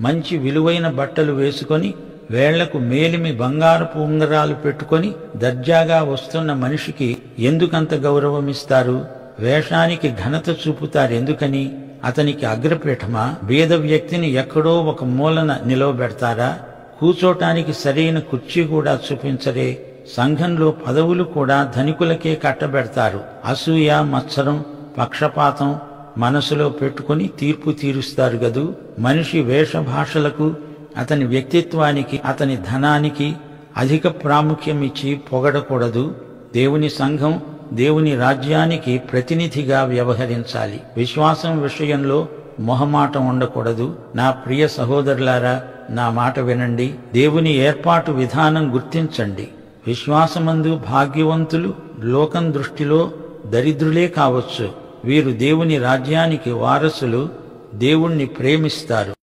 మంచి విలువైన బట్టలు వేసుకొని వేళ్లకు మేలిమి బంగారపు ఉంగరాలు పెట్టుకొని దర్జాగా వస్తున్న మనిషికి ఎందుకంత గౌరవమిస్తారు వేషానికి ఘనత చూపుతారు ఎందుకని అతనికి అగ్రపీఠమా బీద వ్యక్తిని ఎక్కడో ఒక మూలన నిలవబెడతారా కూచోటానికి సరైన కుర్చీ కూడా చూపించరే సంఘంలో పదవులు కూడా ధనికులకే కట్టబెడతారు అసూయ మత్సరం పక్షపాతం మనసులో పెట్టుకుని తీర్పు తీరుస్తారు గదు మనిషి వేషభాషలకు అతని వ్యక్తిత్వానికి అతని ధనానికి అధిక ప్రాముఖ్యం ఇచ్చి పొగడకూడదు దేవుని సంఘం దేవుని రాజ్యానికి ప్రతినిధిగా వ్యవహరించాలి విశ్వాసం విషయంలో మొహమాటం ఉండకూడదు నా ప్రియ సహోదరులారా నా మాట వినండి దేవుని ఏర్పాటు విధానం గుర్తించండి విశ్వాసమందు భాగ్యవంతులు లోకం దృష్టిలో దరిద్రులే కావచ్చు వీరు దేవుని రాజ్యానికి వారసులు దేవుణ్ణి ప్రేమిస్తారు